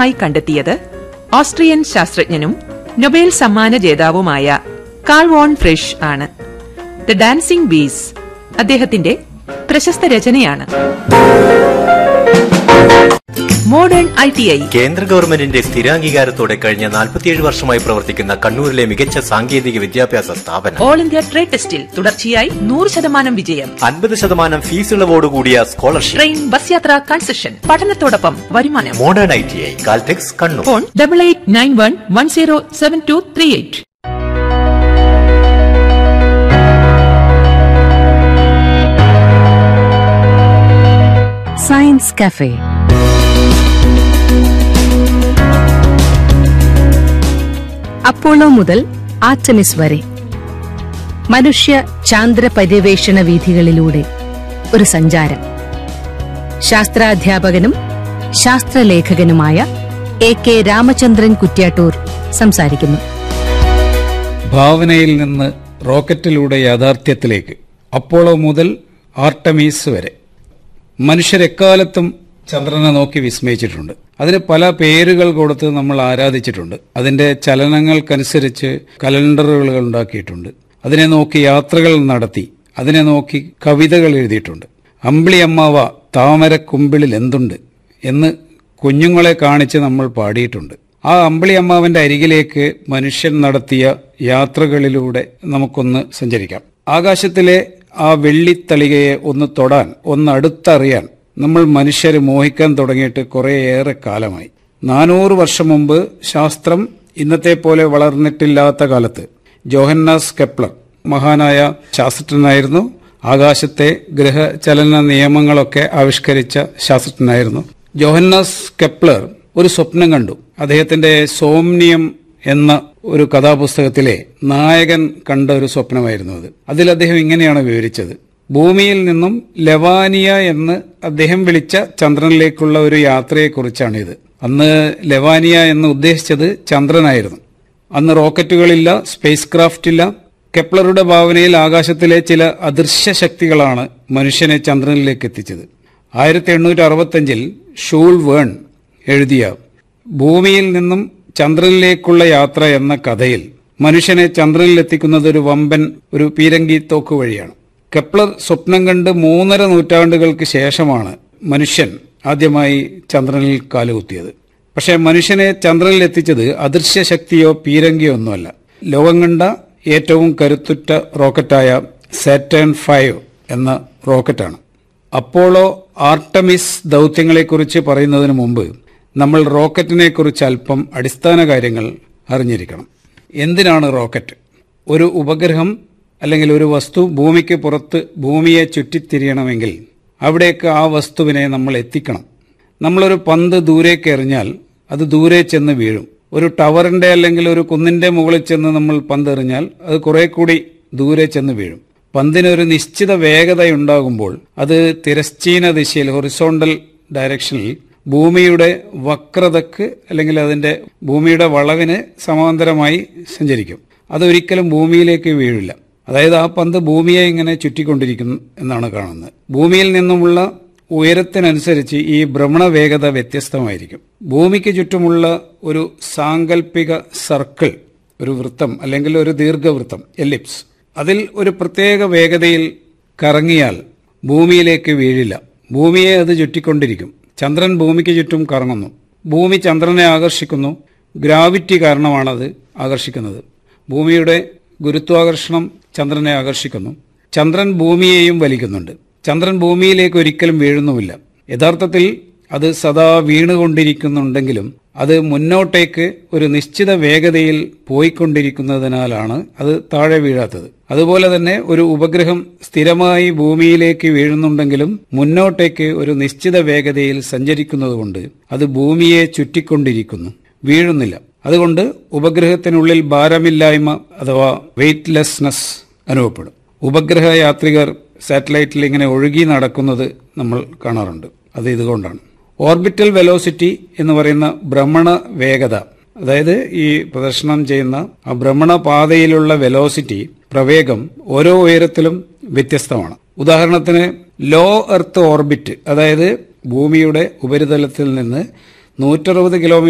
ആദ്യമായി കണ്ടെത്തിയത് ഓസ്ട്രിയൻ ശാസ്ത്രജ്ഞനും നൊബേൽ സമ്മാന ജേതാവുമായ കാൾ വോൺ ഫ്രിഷ് ആണ് ദ ഡാൻസിംഗ് ബീസ് അദ്ദേഹത്തിന്റെ പ്രശസ്ത രചനയാണ് മോഡേൺ ഐ ടി ഐ കേന്ദ്ര ഗവൺമെന്റിന്റെ സ്ഥിരാംഗീകാരത്തോടെ കഴിഞ്ഞ 47 വർഷമായി പ്രവർത്തിക്കുന്ന കണ്ണൂരിലെ മികച്ച സാങ്കേതിക വിദ്യാഭ്യാസ സ്ഥാപനം ഓൾ ഇന്ത്യ ട്രേഡ് ടെസ്റ്റിൽ തുടർച്ചയായി നൂറ് ശതമാനം വിജയം അൻപത് ശതമാനം ഫീസ് ഇളവോടുകൂടിയ സ്കോളർഷിപ്പ് ട്രെയിൻ ബസ് യാത്ര കൺസെഷൻ പഠനത്തോടൊപ്പം വരുമാനം modern I T I Caltex Kannur phone double eight nine one one zero seven two three eight science cafe Apollo മുതൽ ആർട്ടമിസ് വരെ മനുഷ്യ ചാന്ദ്ര പര്യവേഷണ വീഥികളിലൂടെ ഒരു സഞ്ചാരം ശാസ്ത്രാധ്യാപകനും ശാസ്ത്രലേഖകനുമായ എ കെ രാമചന്ദ്രൻ കുറ്റ്യാട്ടൂർ സംസാരിക്കുന്നു ഭാവനയിൽ നിന്ന് റോക്കറ്റിലൂടെ യാഥാർത്ഥ്യത്തിലേക്ക് അപ്പോളോ മുതൽ ആർട്ടമീസ് വരെ മനുഷ്യരെക്കാലത്തും ചന്ദ്രനെ നോക്കി വിസ്മയിച്ചിട്ടുണ്ട് അതിന് പല പേരുകൾ കൊടുത്ത് നമ്മൾ ആരാധിച്ചിട്ടുണ്ട് അതിന്റെ ചലനങ്ങൾക്കനുസരിച്ച് കലണ്ടറുകൾ ഉണ്ടാക്കിയിട്ടുണ്ട് അതിനെ നോക്കി യാത്രകൾ നടത്തി അതിനെ നോക്കി കവിതകൾ എഴുതിയിട്ടുണ്ട് അമ്പിളി അമ്മാവ താമരക്കുമ്പിളിൽ എന്തുണ്ട് എന്ന് കുഞ്ഞുങ്ങളെ കാണിച്ച് നമ്മൾ പാടിയിട്ടുണ്ട് ആ അമ്പിളി അമ്മാവന്റെ അരികിലേക്ക് മനുഷ്യൻ നടത്തിയ യാത്രകളിലൂടെ നമുക്കൊന്ന് സഞ്ചരിക്കാം ആകാശത്തിലെ ആ വെള്ളിത്തളികയെ ഒന്ന് തൊടാൻ ഒന്ന് അടുത്തറിയാൻ നമ്മൾ മനുഷ്യരെ മോഹിക്കാൻ തുടങ്ങിയിട്ട് കുറേയേറെ കാലമായി നാനൂറ് വർഷം മുമ്പ് ശാസ്ത്രം ഇന്നത്തെ പോലെ വളർന്നിട്ടില്ലാത്ത കാലത്ത് ജോഹന്നാസ് കെപ്ലർ മഹാനായ ശാസ്ത്രജ്ഞനായിരുന്നു ആകാശത്തെ ഗ്രഹചലന നിയമങ്ങളൊക്കെ ആവിഷ്കരിച്ച ശാസ്ത്രജ്ഞനായിരുന്നു ജോഹന്നാസ് കെപ്ലർ ഒരു സ്വപ്നം കണ്ടു അദ്ദേഹത്തിന്റെ സോംനിയം എന്ന ഒരു കഥാപുസ്തകത്തിലെ നായകൻ കണ്ട ഒരു സ്വപ്നമായിരുന്നു അത് അതിൽ അദ്ദേഹം ഇങ്ങനെയാണ് വിവരിച്ചത് ഭൂമിയിൽ നിന്നും ലെവാനിയ എന്ന് അദ്ദേഹം വിളിച്ച ചന്ദ്രനിലേക്കുള്ള ഒരു യാത്രയെക്കുറിച്ചാണിത് അന്ന് ലെവാനിയ എന്ന് ഉദ്ദേശിച്ചത് ചന്ദ്രനായിരുന്നു അന്ന് റോക്കറ്റുകളില്ല സ്പേസ് ക്രാഫ്റ്റ് ഇല്ല കെപ്ലറുടെ ഭാവനയിൽ ആകാശത്തിലെ ചില അദൃശ്യ ശക്തികളാണ് മനുഷ്യനെ ചന്ദ്രനിലേക്ക് എത്തിച്ചത് ആയിരത്തി എണ്ണൂറ്റി അറുപത്തഞ്ചിൽ ഷൂൾ വേൺ എഴുതിയ ഭൂമിയിൽ നിന്നും ചന്ദ്രനിലേക്കുള്ള യാത്ര എന്ന കഥയിൽ മനുഷ്യനെ ചന്ദ്രനിലെത്തിക്കുന്നത് ഒരു വമ്പൻ ഒരു പീരങ്കി തോക്ക് വഴിയാണ് കെപ്ലർ സ്വപ്നം കണ്ട് മൂന്നര നൂറ്റാണ്ടുകൾക്ക് ശേഷമാണ് മനുഷ്യൻ ആദ്യമായി ചന്ദ്രനിൽ കാലുകുത്തിയത് പക്ഷേ മനുഷ്യനെ ചന്ദ്രനിൽ എത്തിച്ചത് അദൃശ്യ ശക്തിയോ പീരങ്കിയോ ഒന്നുമല്ല ലോകം കണ്ട ഏറ്റവും കരുത്തുറ്റ റോക്കറ്റായ സാറ്റേൺ ഫൈവ് എന്ന റോക്കറ്റാണ് അപ്പോളോ ആർട്ടമിസ് ദൗത്യങ്ങളെക്കുറിച്ച് പറയുന്നതിന് മുമ്പ് നമ്മൾ റോക്കറ്റിനെ കുറിച്ച് അല്പം അടിസ്ഥാന കാര്യങ്ങൾ അറിഞ്ഞിരിക്കണം എന്തിനാണ് റോക്കറ്റ് ഒരു ഉപഗ്രഹം അല്ലെങ്കിൽ ഒരു വസ്തു ഭൂമിക്ക് പുറത്ത് ഭൂമിയെ ചുറ്റിത്തിരിയണമെങ്കിൽ അവിടേക്ക് ആ വസ്തുവിനെ നമ്മൾ എത്തിക്കണം നമ്മളൊരു പന്ത് ദൂരേക്ക് എറിഞ്ഞാൽ അത് ദൂരെ ചെന്ന് വീഴും ഒരു ടവറിന്റെ അല്ലെങ്കിൽ ഒരു കുന്നിന്റെ മുകളിൽ ചെന്ന് നമ്മൾ പന്ത് എറിഞ്ഞാൽ അത് കുറെ കൂടി ദൂരെ ചെന്ന് വീഴും പന്തിന് ഒരു നിശ്ചിത വേഗതയുണ്ടാകുമ്പോൾ അത് തിരശ്ചീന ദിശയിൽ ഹൊറിസോണ്ടൽ ഡയറക്ഷനിൽ ഭൂമിയുടെ വക്രതക്ക് അല്ലെങ്കിൽ അതിന്റെ ഭൂമിയുടെ വളവിന് സമാന്തരമായി സഞ്ചരിക്കും അതൊരിക്കലും ഭൂമിയിലേക്ക് വീഴില്ല അതായത് ആ പന്ത് ഭൂമിയെ ഇങ്ങനെ ചുറ്റിക്കൊണ്ടിരിക്കുന്നു എന്നാണ് കാണുന്നത് ഭൂമിയിൽ നിന്നുമുള്ള ഉയരത്തിനനുസരിച്ച് ഈ ഭ്രമണ വേഗത വ്യത്യസ്തമായിരിക്കും ഭൂമിക്ക് ചുറ്റുമുള്ള ഒരു സാങ്കല്പിക സർക്കിൾ ഒരു വൃത്തം അല്ലെങ്കിൽ ഒരു ദീർഘവൃത്തം എലിപ്സ് അതിൽ ഒരു പ്രത്യേക വേഗതയിൽ കറങ്ങിയാൽ ഭൂമിയിലേക്ക് വീഴില്ല ഭൂമിയെ അത് ചുറ്റിക്കൊണ്ടിരിക്കും ചന്ദ്രൻ ഭൂമിക്ക് ചുറ്റും കറങ്ങുന്നു ഭൂമി ചന്ദ്രനെ ആകർഷിക്കുന്നു ഗ്രാവിറ്റി കാരണമാണത് ആകർഷിക്കുന്നത് ഭൂമിയുടെ ഗുരുത്വാകർഷണം ചന്ദ്രനെ ആകർഷിക്കുന്നു ചന്ദ്രൻ ഭൂമിയെയും വലിക്കുന്നുണ്ട് ചന്ദ്രൻ ഭൂമിയിലേക്ക് ഒരിക്കലും വീഴുന്നുമില്ല യഥാർത്ഥത്തിൽ അത് സദാ വീണുകൊണ്ടിരിക്കുന്നുണ്ടെങ്കിലും അത് മുന്നോട്ടേക്ക് ഒരു നിശ്ചിത വേഗതയിൽ പോയിക്കൊണ്ടിരിക്കുന്നതിനാലാണ് അത് താഴെ വീഴാത്തത് അതുപോലെ തന്നെ ഒരു ഉപഗ്രഹം സ്ഥിരമായി ഭൂമിയിലേക്ക് വീഴുന്നുണ്ടെങ്കിലും മുന്നോട്ടേക്ക് ഒരു നിശ്ചിത വേഗതയിൽ സഞ്ചരിക്കുന്നതുകൊണ്ട് അത് ഭൂമിയെ ചുറ്റിക്കൊണ്ടിരിക്കുന്നു വീഴുന്നില്ല അതുകൊണ്ട് ഉപഗ്രഹത്തിനുള്ളിൽ ഭാരമില്ലായ്മ അഥവാ വെയ്റ്റ്ലെസ്നെസ് അനുഭവപ്പെടും ഉപഗ്രഹ യാത്രികർ സാറ്റലൈറ്റിൽ ഇങ്ങനെ ഒഴുകി നടക്കുന്നത് നമ്മൾ കാണാറുണ്ട് അത് ഇതുകൊണ്ടാണ് ഓർബിറ്റൽ വെലോസിറ്റി എന്ന് പറയുന്ന ഭ്രമണ വേഗത അതായത് ഈ പ്രദർശനം ചെയ്യുന്ന ആ ഭ്രമണ പാതയിലുള്ള വെലോസിറ്റി പ്രവേഗം ഓരോ ഉയരത്തിലും വ്യത്യസ്തമാണ് ഉദാഹരണത്തിന് ലോ എർത്ത് ഓർബിറ്റ് അതായത് ഭൂമിയുടെ ഉപരിതലത്തിൽ നിന്ന് നൂറ്ററുപത് കിലോമീറ്റർ